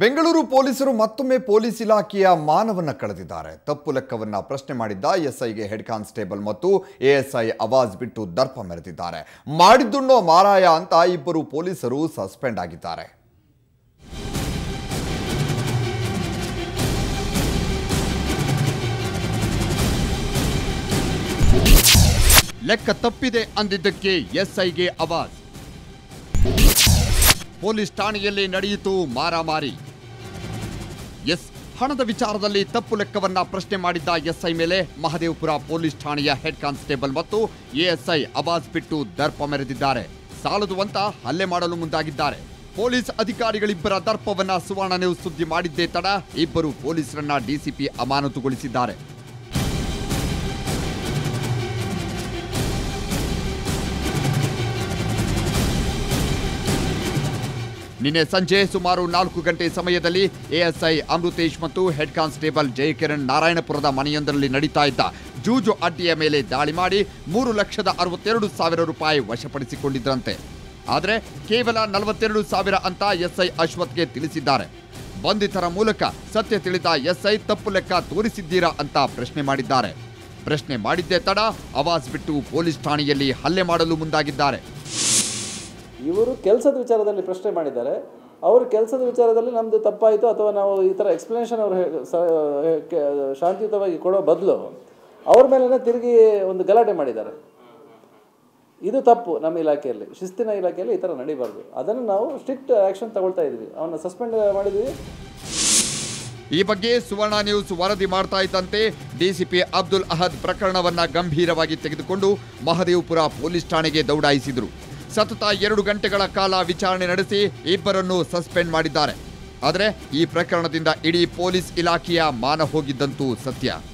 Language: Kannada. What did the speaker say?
ಬೆಂಗಳೂರು ಪೊಲೀಸರು ಮತ್ತೊಮ್ಮೆ ಪೊಲೀಸ್ ಇಲಾಖೆಯ ಮಾನವನ್ನ ಕಳೆದಿದ್ದಾರೆ ತಪ್ಪು ಲೆಕ್ಕವನ್ನ ಪ್ರಶ್ನೆ ಮಾಡಿದ್ದ ಎಸ್ಐಗೆ ಹೆಡ್ ಕಾನ್ಸ್ಟೇಬಲ್ ಮತ್ತು ಎಎಸ್ಐ ಅವಾಜ್ ಬಿಟ್ಟು ದರ್ಪ ಮೆರೆದಿದ್ದಾರೆ ಮಾಡಿದ್ದುಣ್ಣೋ ಮಾರಾಯ ಅಂತ ಇಬ್ಬರು ಪೊಲೀಸರು ಸಸ್ಪೆಂಡ್ ಆಗಿದ್ದಾರೆ ಲೆಕ್ಕ ತಪ್ಪಿದೆ ಅಂದಿದ್ದಕ್ಕೆ ಎಸ್ಐಗೆ ಅವಾಜ್ ಪೊಲೀಸ್ ಠಾಣೆಯಲ್ಲಿ ನಡೆಯಿತು ಮಾರಾಮಾರಿ ಎಸ್ ಹಣದ ವಿಚಾರದಲ್ಲಿ ತಪ್ಪು ಲೆಕ್ಕವನ್ನ ಪ್ರಶ್ನೆ ಮಾಡಿದ್ದ ಎಸ್ಐ ಮೇಲೆ ಮಹದೇವಪುರ ಪೊಲೀಸ್ ಠಾಣೆಯ ಹೆಡ್ ಕಾನ್ಸ್ಟೇಬಲ್ ಮತ್ತು ಎಎಸ್ಐ ಅವಾಜ್ ಬಿಟ್ಟು ದರ್ಪ ಮೆರೆದಿದ್ದಾರೆ ಸಾಲದು ಅಂತ ಹಲ್ಲೆ ಮಾಡಲು ಮುಂದಾಗಿದ್ದಾರೆ ಪೊಲೀಸ್ ಅಧಿಕಾರಿಗಳಿಬ್ಬರ ದರ್ಪವನ್ನ ಸುವರ್ಣ ನ್ಯೂಸ್ ಸುದ್ದಿ ಮಾಡಿದ್ದೇ ತಡ ಇಬ್ಬರು ಪೊಲೀಸರನ್ನ ಡಿಸಿಪಿ ಅಮಾನತುಗೊಳಿಸಿದ್ದಾರೆ ನಿನ್ನೆ ಸಂಜೆ ಸುಮಾರು ನಾಲ್ಕು ಗಂಟೆ ಸಮಯದಲ್ಲಿ ಎಎಸ್ಐ ಅಮೃತೇಶ್ ಮತ್ತು ಹೆಡ್ ಕಾನ್ಸ್ಟೇಬಲ್ ಜಯಕಿರಣ್ ನಾರಾಯಣಪುರದ ಮನೆಯೊಂದರಲ್ಲಿ ನಡೀತಾ ಇದ್ದ ಜೂಜು ಅಡ್ಡಿಯ ಮೇಲೆ ದಾಳಿ ಮಾಡಿ ಮೂರು ಲಕ್ಷದ ಅರವತ್ತೆರಡು ಸಾವಿರ ರೂಪಾಯಿ ವಶಪಡಿಸಿಕೊಂಡಿದ್ರಂತೆ ಆದರೆ ಕೇವಲ ನಲವತ್ತೆರಡು ಸಾವಿರ ಅಂತ ಎಸ್ಐ ಅಶ್ವತ್ಗೆ ತಿಳಿಸಿದ್ದಾರೆ ಬಂಧಿತರ ಮೂಲಕ ಸತ್ಯ ತಿಳಿದ ಎಸ್ಐ ತಪ್ಪು ಲೆಕ್ಕ ತೋರಿಸಿದ್ದೀರಾ ಅಂತ ಪ್ರಶ್ನೆ ಮಾಡಿದ್ದಾರೆ ಪ್ರಶ್ನೆ ಮಾಡಿದ್ದೇ ತಡ ಅವಾಜ್ ಬಿಟ್ಟು ಪೊಲೀಸ್ ಠಾಣೆಯಲ್ಲಿ ಹಲ್ಲೆ ಮಾಡಲು ಮುಂದಾಗಿದ್ದಾರೆ ಇವರು ಕೆಲಸದ ವಿಚಾರದಲ್ಲಿ ಪ್ರಶ್ನೆ ಮಾಡಿದ್ದಾರೆ ಅವರು ಕೆಲಸದ ವಿಚಾರದಲ್ಲಿ ನಮ್ಮದು ತಪ್ಪಾಯಿತು ಅಥವಾ ನಾವು ಈ ಥರ ಎಕ್ಸ್ಪ್ಲನೇಷನ್ ಅವರು ಹೇ- ಸ- ಹೇ- ಕೆ- ಶಾಂತಿಯುತವಾಗಿ ಕೊಡೋ ಬದಲು ಅವ್ರ ಮೇಲೇ ತಿರುಗಿ ಒಂದು ಗಲಾಟೆ ಮಾಡಿದ್ದಾರೆ ಇದು ತಪ್ಪು ನಮ್ಮ ಇಲಾಖೆಯಲ್ಲಿ ಶಿಸ್ತಿನ ಇಲಾಖೆಯಲ್ಲಿ ಈ ಥರ ನಡೀಬಾರ್ದು ಅದನ್ನು ನಾವು ಸ್ಟ್ರಿಕ್ಟ್ ಆ್ಯಕ್ಷನ್ ತಗೊಳ್ತಾ ಇದ್ವಿ ಅವನ್ನ ಸಸ್ಪೆಂಡ್ ಮಾಡಿದ್ವಿ ಈ ಬಗ್ಗೆ ಸುವರ್ಣ ನ್ಯೂಸ್ ವರದಿ ಮಾಡ್ತಾ ಇದ್ದಂತೆ ಡಿಸಿಪಿ ಅಬ್ದುಲ್ ಅಹದ್ ಪ್ರಕರಣವನ್ನ ಗಂಭೀರವಾಗಿ ತೆಗೆದುಕೊಂಡು ಮಹದೇವಪುರ ಪೊಲೀಸ್ ಠಾಣೆಗೆ ದೌಡಾಯಿಸಿದರು ಸತತ ಎರಡು ಗಂಟೆಗಳ ಕಾಲ ವಿಚಾರಣೆ ನಡೆಸಿ ಇಬ್ಬರನ್ನು ಸಸ್ಪೆಂಡ್ ಮಾಡಿದ್ದಾರೆ ಆದರೆ ಈ ಪ್ರಕರಣದಿಂದ ಇಡೀ ಪೊಲೀಸ್ ಇಲಾಖೆಯ ಮಾನ ಹೋಗಿದ್ದಂತೂ ಸತ್ಯ